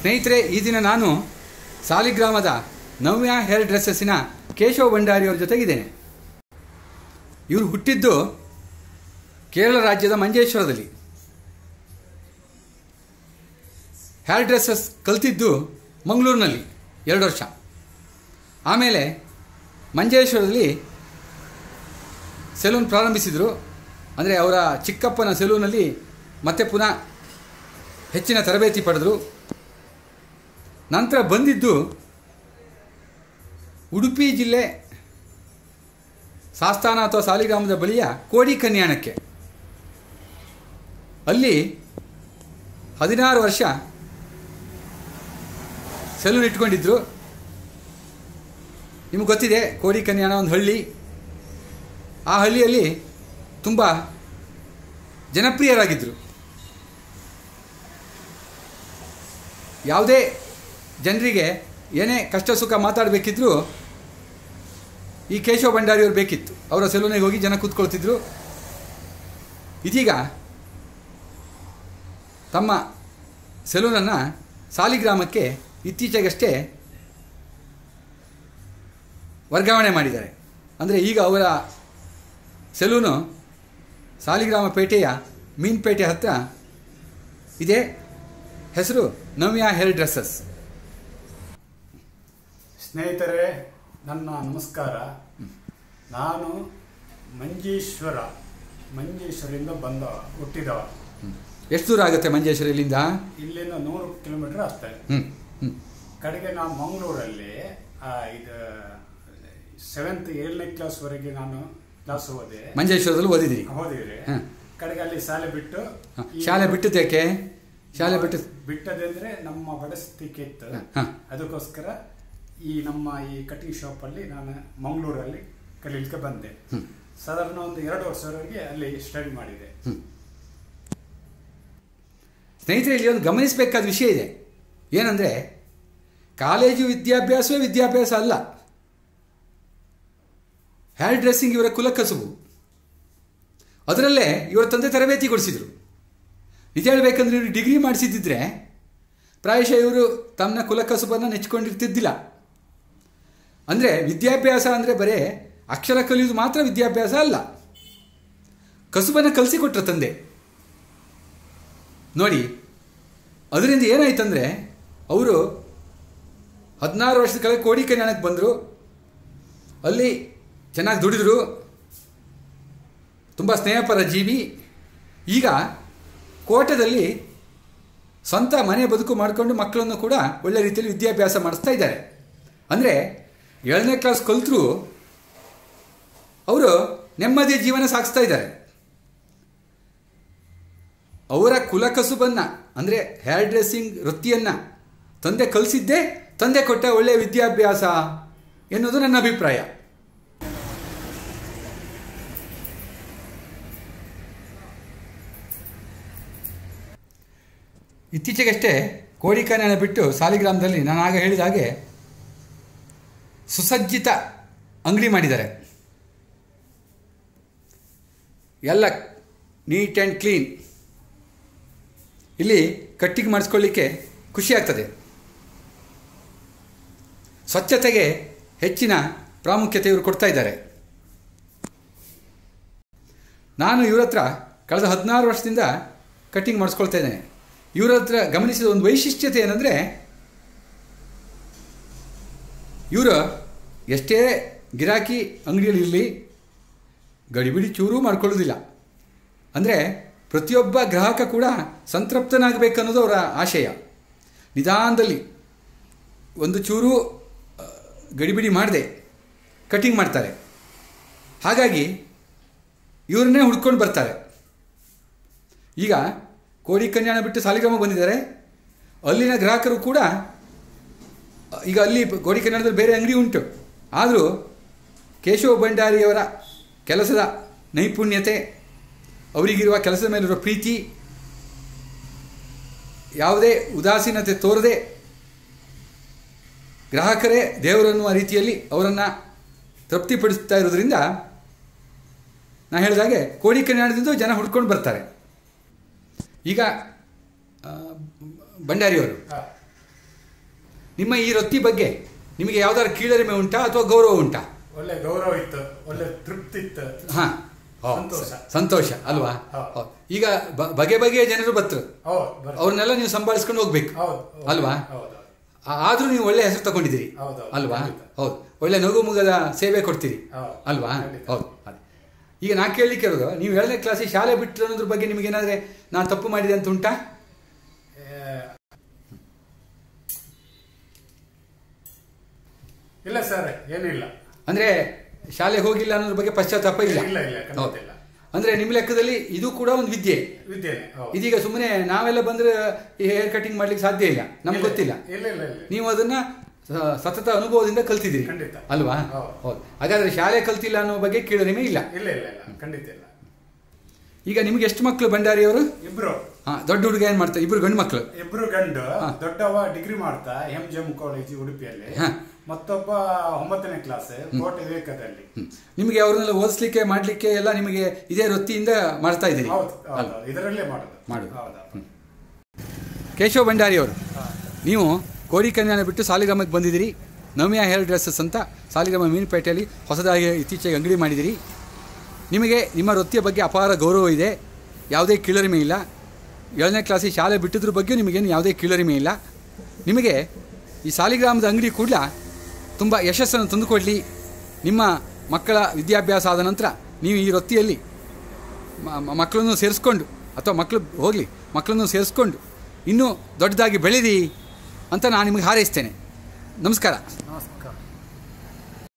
ಸ್ನೇಹಿತರೆ ಈ ದಿನ ನಾನು ಸಾಲಿಗ್ರಾಮದ ನವ್ಯ ಹೇರ್ ಡ್ರೆಸ್ಸಸ್ಸಿನ ಕೇಶವ ಭಂಡಾರಿಯವ್ರ ಜೊತೆಗಿದ್ದೇನೆ ಇವರು ಹುಟ್ಟಿದ್ದು ಕೇರಳ ರಾಜ್ಯದ ಮಂಜೇಶ್ವರದಲ್ಲಿ ಹೇರ್ ಡ್ರೆಸ್ಸಸ್ ಕಲ್ತಿದ್ದು ಮಂಗಳೂರಿನಲ್ಲಿ ಎರಡು ವರ್ಷ ಆಮೇಲೆ ಮಂಜೇಶ್ವರದಲ್ಲಿ ಸೆಲೂನ್ ಪ್ರಾರಂಭಿಸಿದರು ಅಂದರೆ ಅವರ ಚಿಕ್ಕಪ್ಪನ ಸೆಲೂನಲ್ಲಿ ಮತ್ತೆ ಪುನಃ ಹೆಚ್ಚಿನ ತರಬೇತಿ ಪಡೆದರು ನಂತರ ಬಂದಿದ್ದು ಉಡುಪಿ ಜಿಲ್ಲೆ ಸಾಸ್ತಾನ ಅಥವಾ ಸಾಲಿಗ್ರಾಮದ ಬಳಿಯ ಕೋಡಿ ಕನ್ಯಾಣಕ್ಕೆ ಅಲ್ಲಿ ಹದಿನಾರು ವರ್ಷ ಸೆಲೂನ್ ಇಟ್ಕೊಂಡಿದ್ರು ನಿಮಗೆ ಗೊತ್ತಿದೆ ಕೋಡಿ ಕನ್ಯಾಣ ಒಂದು ಹಳ್ಳಿ ಆ ಹಳ್ಳಿಯಲ್ಲಿ ತುಂಬ ಜನಪ್ರಿಯರಾಗಿದ್ದರು ಯಾವುದೇ ಜನರಿಗೆ ಏನೇ ಕಷ್ಟ ಸುಖ ಮಾತಾಡಬೇಕಿದ್ರೂ ಈ ಕೇಶವ ಭಂಡಾರಿಯವರು ಬೇಕಿತ್ತು ಅವರ ಸೆಲೂನಿಗೆ ಹೋಗಿ ಜನ ಕೂತ್ಕೊಳ್ತಿದ್ರು ಇದೀಗ ತಮ್ಮ ಸೆಲೂನನ್ನು ಸಾಲಿಗ್ರಾಮಕ್ಕೆ ಇತ್ತೀಚೆಗಷ್ಟೇ ವರ್ಗಾವಣೆ ಮಾಡಿದ್ದಾರೆ ಅಂದರೆ ಈಗ ಅವರ ಸೆಲೂನು ಸಾಲಿಗ್ರಾಮ ಪೇಟೆಯ ಮೀನ್ಪೇಟೆ ಹತ್ತಿರ ಇದೆ ಹೆಸರು ನವ್ಯ ಹೇರ್ ಡ್ರೆಸ್ಸಸ್ ಸ್ನೇಹಿತರೆ ನನ್ನ ನಮಸ್ಕಾರ ನಾನು ಮಂಜೇಶ್ವರ ಮಂಜೇಶ್ವರಿಂದ ಬಂದ ಹುಟ್ಟಿದವ ಎಷ್ಟು ದೂರ ಆಗುತ್ತೆ ಮಂಜೇಶ್ವರ ಇಲ್ಲಿಂದ ಇಲ್ಲಿಂದ ನೂರು ಕಿಲೋಮೀಟರ್ ಅಷ್ಟೇ ಹ್ಞೂ ಹ್ಞೂ ಕಡೆಗೆ ನಾವು ಮಂಗಳೂರಲ್ಲಿ ಆ, ಇದು ಸೆವೆಂತ್ ಏಳನೇ ಕ್ಲಾಸ್ವರೆಗೆ ನಾನು ಕ್ಲಾಸ್ ಓದೆ ಮಂಜೇಶ್ವರದಲ್ಲಿ ಓದಿದಿರಿ ಓದಿದ್ರೆ ಹ. ಕಡೆಗೆ ಅಲ್ಲಿ ಶಾಲೆ ಬಿಟ್ಟು ಹ. ಈ- ಶಾಲೆ ಬಿಟ್ಟದ್ದೇಕೆ ಶಾಲೆ ಬಿಟ್ಟು ಬಿಟ್ಟದಂದ್ರೆ ನಮ್ಮ ಬಡಸ್ತಿಕೆ ಇತ್ತು ಹ. ಅದಕ್ಕೋಸ್ಕರ ಈ ನಮ್ಮ ಈ ಕಟಿಂಗ್ ಶಾಪ್ ಅಲ್ಲಿ ನಾನು ಮಂಗಳೂರಲ್ಲಿ ಕಲೀಲಿಕ್ಕೆ ಬಂದೆ ಸಾಧಾರಣ ಒಂದು ಎರಡು ವರ್ಷವರೆಗೆ ಅಲ್ಲಿ ಸ್ಟಡಿ ಮಾಡಿದೆ ಸ್ನೇಹಿತರೆ ಇಲ್ಲಿ ಒಂದು ಗಮನಿಸಬೇಕಾದ ವಿಷಯ ಇದೆ ಏನಂದರೆ ಕಾಲೇಜು ವಿದ್ಯಾಭ್ಯಾಸವೇ ವಿದ್ಯಾಭ್ಯಾಸ ಅಲ್ಲ ಹೇರ್ ಡ್ರೆಸ್ಸಿಂಗ್ ಇವರ ಕುಲಕಸುಬು ಅದರಲ್ಲೇ ಇವರ ತಂದೆ ತರಬೇತಿ ಕೊಡಿಸಿದರು ನಿಜ ಹೇಳಬೇಕಂದ್ರೆ ಇವರು ಡಿಗ್ರಿ ಮಾಡಿಸಿದ್ದಿದ್ರೆ ಪ್ರಾಯಶಃ ಇವರು ತಮ್ಮ ಕುಲಕಸುಬನ್ನು ನೆಚ್ಕೊಂಡಿರ್ತಿದ್ದಿಲ್ಲ ಅಂದರೆ ವಿದ್ಯಾಭ್ಯಾಸ ಅಂದರೆ ಬರೇ ಅಕ್ಷರ ಕಲಿಯುವುದು ಮಾತ್ರ ವಿದ್ಯಾಭ್ಯಾಸ ಅಲ್ಲ ಕಸುಬನ್ನು ಕಲಿಸಿಕೊಟ್ರ ತಂದೆ ನೋಡಿ ಅದರಿಂದ ಏನಾಯ್ತಂದರೆ ಅವರು ಹದಿನಾರು ವರ್ಷದ ಕೆಳಗೆ ಕೋಡಿ ಕಲ್ಯಾಣಕ್ಕೆ ಬಂದರು ಅಲ್ಲಿ ಚೆನ್ನಾಗಿ ದುಡಿದ್ರು ತುಂಬ ಸ್ನೇಹಪರ ಜೀವಿ ಈಗ ಕೋಟದಲ್ಲಿ ಸ್ವಂತ ಮನೆ ಬದುಕು ಮಾಡಿಕೊಂಡು ಮಕ್ಕಳನ್ನು ಕೂಡ ಒಳ್ಳೆ ರೀತಿಯಲ್ಲಿ ವಿದ್ಯಾಭ್ಯಾಸ ಮಾಡಿಸ್ತಾ ಇದ್ದಾರೆ ಅಂದರೆ ಏಳನೇ ಕ್ಲಾಸ್ ಕಲಿತರು ಅವರು ನೆಮ್ಮದಿಯ ಜೀವನ ಸಾಗಿಸ್ತಾ ಇದ್ದಾರೆ ಅವರ ಕುಲಕಸುಬನ್ನು ಅಂದರೆ ಹೇರ್ ಡ್ರೆಸ್ಸಿಂಗ್ ವೃತ್ತಿಯನ್ನು ತಂದೆ ಕಲಿಸಿದ್ದೇ ತಂದೆ ಕೊಟ್ಟ ಒಳ್ಳೆಯ ವಿದ್ಯಾಭ್ಯಾಸ ಎನ್ನುವುದು ನನ್ನ ಅಭಿಪ್ರಾಯ ಇತ್ತೀಚೆಗಷ್ಟೇ ಕೋಡಿಕನ್ಯಾಣ ಬಿಟ್ಟು ಸಾಲಿಗ್ರಾಮದಲ್ಲಿ ನಾನು ಆಗ ಹೇಳಿದ ಹಾಗೆ ಸುಸಜ್ಜಿತ ಅಂಗಡಿ ಮಾಡಿದ್ದಾರೆ ಎಲ್ಲ ನೀಟ್ ಆ್ಯಂಡ್ ಕ್ಲೀನ್ ಇಲ್ಲಿ ಕಟ್ಟಿಂಗ್ ಮಾಡಿಸ್ಕೊಳ್ಳಿಕ್ಕೆ ಖುಷಿ ಆಗ್ತದೆ ಸ್ವಚ್ಛತೆಗೆ ಹೆಚ್ಚಿನ ಪ್ರಾಮುಖ್ಯತೆ ಇವರು ಕೊಡ್ತಾ ಇದ್ದಾರೆ ನಾನು ಇವ್ರ ಹತ್ರ ಕಳೆದ ಹದಿನಾರು ವರ್ಷದಿಂದ ಕಟ್ಟಿಂಗ್ ಮಾಡಿಸ್ಕೊಳ್ತಾ ಇದ್ದೇನೆ ಇವ್ರ ಹತ್ರ ಗಮನಿಸಿದ ಒಂದು ವೈಶಿಷ್ಟ್ಯತೆ ಏನಂದರೆ ಇವರು ಎಷ್ಟೇ ಗಿರಾಕಿ ಅಂಗಡಿಯಲ್ಲಿರಲಿ ಗಡಿಬಿಡಿ ಚೂರೂ ಮಾಡ್ಕೊಳ್ಳೋದಿಲ್ಲ ಅಂದರೆ ಪ್ರತಿಯೊಬ್ಬ ಗ್ರಾಹಕ ಕೂಡ ಸಂತೃಪ್ತನಾಗಬೇಕನ್ನೋದು ಅವರ ಆಶಯ ನಿಧಾನದಲ್ಲಿ ಒಂದು ಚೂರು ಆ, ಗಡಿಬಿಡಿ ಮಾಡದೆ ಕಟಿಂಗ್ ಮಾಡ್ತಾರೆ ಹಾಗಾಗಿ ಇವ್ರನ್ನೇ ಹುಡ್ಕೊಂಡು ಬರ್ತಾರೆ ಈಗ ಕೋಡಿ ಕನ್ಯಾಣ ಬಿಟ್ಟು ಸಾಲಿಗ್ರಾಮ ಬಂದಿದ್ದಾರೆ ಅಲ್ಲಿನ ಗ್ರಾಹಕರು ಕೂಡ ಆ, ಈಗ ಅಲ್ಲಿ ಕೋಡಿ ಕನ್ಯಾಣದಲ್ಲಿ ಬೇರೆ ಅಂಗಡಿ ಉಂಟು ಆದರೂ ಕೇಶವ ಭಂಡಾರಿಯವರ ಕೆಲಸದ ನೈಪುಣ್ಯತೆ ಅವರಿಗಿರುವ ಕೆಲಸದ ಮೇಲಿರುವ ಪ್ರೀತಿ ಯಾವುದೇ ಉದಾಸೀನತೆ ತೋರದೆ ಗ್ರಾಹಕರೇ ದೇವರನ್ನುವ ರೀತಿಯಲ್ಲಿ ಅವರನ್ನು ತೃಪ್ತಿಪಡಿಸ್ತಾ ಇರೋದ್ರಿಂದ ನಾನು ಹೇಳಿದಾಗೆ ಕೋಡಿ ಕನ್ಯಾಣದಿಂದ ಜನ ಹುಡ್ಕೊಂಡು ಬರ್ತಾರೆ ಈಗ ಆ, ಭಂಡಾರಿಯವರು ಹ. ನಿಮ್ಮ ಈ ವೃತ್ತಿ ಬಗ್ಗೆ ನಿಮಗೆ ಯಾವ್ದಾದ್ರು ಕೀಳರಿಮೆ ಉಂಟಾ ಅಥವಾ ಗೌರವ ಉಂಟಾ ಒಳ್ಳೆ ಗೌರವ ಇತ್ತು ಒಳ್ಳೆ ತೃಪ್ತಿ ಇತ್ತು ಹಾಂ ಸಂತೋಷ. ಸಂತೋಷ ಅಲ್ವಾ ಹೌದು. ಹೌದು. ಈಗ ಬ- ಬಗೆ ಬಗೆಯ ಜನರು ಬರ್ತರು ಹೌದು ಬರ್- ಅವ್ರನ್ನೆಲ್ಲ ನೀವು ಸಂಭಾಳಿಸ್ಕೊಂಡು ಹೋಗ್ಬೇಕು ಹೌದು ಹೌದು. ಅಲ್ವಾ ಹೌದು ಆ- ಆದ್ರೂ ನೀವು ಒಳ್ಳೆ ಹೆಸರು ತಗೊಂಡಿದ್ದೀರಿ ಹೌದು, ಹೌದು. ಅಲ್ವಾ ಖಂಡಿತ. ಹೌದು ಒಳ್ಳೆ ನಗು ಮುಗದ ಸೇವೆ ಕೊಡ್ತೀರಿ ಹೌದು. ಅಲ್ವಾ ಖಂಡಿತ. ಹೌದು ಅದೇ. ಈಗ ನಾ ಕೇಳಲಿಕ್ಕೆ ಇರೋದು ನೀವು ಏಳನೇ ಕ್ಲಾಸಿಗೆ ಶಾಲೆ ಬಿಟ್ಟರು ಅನ್ನೋದ್ರ ಬಗ್ಗೆ ನಿಮಗೆ ಏನಾದ್ರೆ ನಾನು ತಪ್ಪು ಮಾಡಿದೆ ಅಂತ ಉಂಟಾ ಏ, ಇಲ್ಲ ಸರ್ ಏನಿಲ್ಲ ಅಂದ್ರೆ ಶಾಲೆಗೆ ಹೋಗಿಲ್ಲ ಅನ್ನೋದ್ರ ಬಗ್ಗೆ ಪಶ್ಚಾತ್ತಾಪ ಇಲ್ಲ ಇಲ್ಲ ಇಲ್ಲ ಖಂಡಿತ ಹೌದು. ಇಲ್ಲ ಅಂದ್ರೆ ನಿಮ್ಮ ಲೆಕ್ಕದಲ್ಲಿ ಇದು ಕೂಡ ಒಂದು ವಿದ್ಯೆ ವಿದ್ಯೆನೆ ಹೌದು. ಇದೀಗ ಸುಮ್ಮನೆ ನಾವೆಲ್ಲ ಬಂದ್ರೆ ಈ ಹೇರ್ ಕಟಿಂಗ್ ಮಾಡ್ಲಿಕ್ಕೆ ಸಾಧ್ಯ ಇಲ್ಲ ನಮ್ಗೆ ಇಲ್ಲ, ಗೊತ್ತಿಲ್ಲ ಇಲ್ಲ ಇಲ್ಲ ಇಲ್ಲ ನೀವು ಅದನ್ನ ಸ- ಸತತ ಅನುಭವದಿಂದ ಕಲ್ತಿದ್ದೀರಿ ಖಂಡಿತ. ಅಲ್ವಾ ಹೌದು. ಹೌದು ಹಾಗಾದ್ರೆ ಶಾಲೆ ಕಲ್ತಿಲ್ಲ ಅನ್ನೋ ಬಗ್ಗೆ ಕೀಳರಿಮೆ ಇಲ್ಲ ಇಲ್ಲ ಇಲ್ಲ ಇಲ್ಲ ಖಂಡಿತ ಇಲ್ಲ ಈಗ ನಿಮ್ಗೆ ಎಷ್ಟು ಮಕ್ಕಳು ಭಂಡಾರಿಯವರು ಇಬ್ರು ಹಾ ದೊಡ್ಡ ಹುಡುಗ ಏನ್ ಮಾಡ್ತಾರೆ ಇಬ್ರು ಗಂಡು ಮಕ್ಕಳು ಇಬ್ರು ಗಂಡು ಹಾ. ದೊಡ್ಡವ ಡಿಗ್ರಿ ಮಾಡ್ತಾ ಎಂ ಜಿ ಎಂ ಕಾಲೇಜ್ ಉಡುಪಿಯಲ್ಲಿ ಹಾ. ಮತ್ತೊಬ್ಬ ಒಂಬತ್ತನೇ ಕ್ಲಾಸ್ ಕೋಟೆ ವಿವೇಕದಲ್ಲಿ ಹ್ಮ್. ನಿಮಗೆ ಅವ್ರನ್ನೆಲ್ಲ ಓದಿಸ್ಲಿಕ್ಕೆ ಮಾಡ್ಲಿಕ್ಕೆ ಎಲ್ಲ ನಿಮಗೆ ಇದೇ ವೃತ್ತಿಯಿಂದ ಮಾಡ್ತಾ ಇದ್ದೀರಿ ಹೌದು ಅಲ್ವಾ? ಹೌದು ಇದರಲ್ಲೇ ಮಾಡೋದು ಮಾಡೋದು. ಹೌದು ಕೇಶವ ಭಂಡಾರಿ ಅವರು ನೀವು ಕೋಡಿ ಕನ್ಯಾನ ಬಿಟ್ಟು ಸಾಲಿಗ್ರಾಮಕ್ಕೆ ಬಂದಿದ್ದೀರಿ ನವ್ಯ ಹೇರ್ ಡ್ರೆಸ್ಸಸ್ ಅಂತ ಸಾಲಿಗ್ರಾಮ ಮೀನುಪೇಟೆಯಲ್ಲಿ ಹೊಸದಾಗಿ ಇತ್ತೀಚೆಗೆ ಅಂಗಡಿ ಮಾಡಿದ್ದೀರಿ ನಿಮಗೆ ನಿಮ್ಮ ವೃತ್ತಿಯ ಬಗ್ಗೆ ಅಪಾರ ಗೌರವ ಇದೆ ಯಾವುದೇ ಕೀಳರಿಮೆ ಇಲ್ಲ ಏಳನೇ ಕ್ಲಾಸಿಗೆ ಶಾಲೆ ಬಿಟ್ಟಿದ್ರ ಬಗ್ಗೆ ನಿಮಗೇನು ಯಾವುದೇ ಕೀಳರಿಮೆ ಇಲ್ಲ ನಿಮಗೆ ಈ ಸಾಲಿಗ್ರಾಮದ ಅಂಗಡಿ ಕೂಡ ತುಂಬ ಯಶಸ್ಸನ್ನು ತಂದುಕೊಡಲಿ ನಿಮ್ಮ ಮಕ್ಕಳ ವಿದ್ಯಾಭ್ಯಾಸ ಆದ ನಂತರ ನೀವು ಈ ವೃತ್ತಿಯಲ್ಲಿ ಮ- ಮ- ಮಕ್ಕಳನ್ನು ಸೇರಿಸ್ಕೊಂಡು ಅಥವಾ ಮಕ್ಕಳು ಹೋಗಲಿ ಮಕ್ಕಳನ್ನು ಸೇರಿಸ್ಕೊಂಡು ಇನ್ನೂ ದೊಡ್ಡದಾಗಿ ಬೆಳೀರಿ ಅಂತ ನಾನು ನಿಮಗೆ ಹಾರೈಸ್ತೇನೆ ನಮಸ್ಕಾರ ನಮಸ್ಕಾರ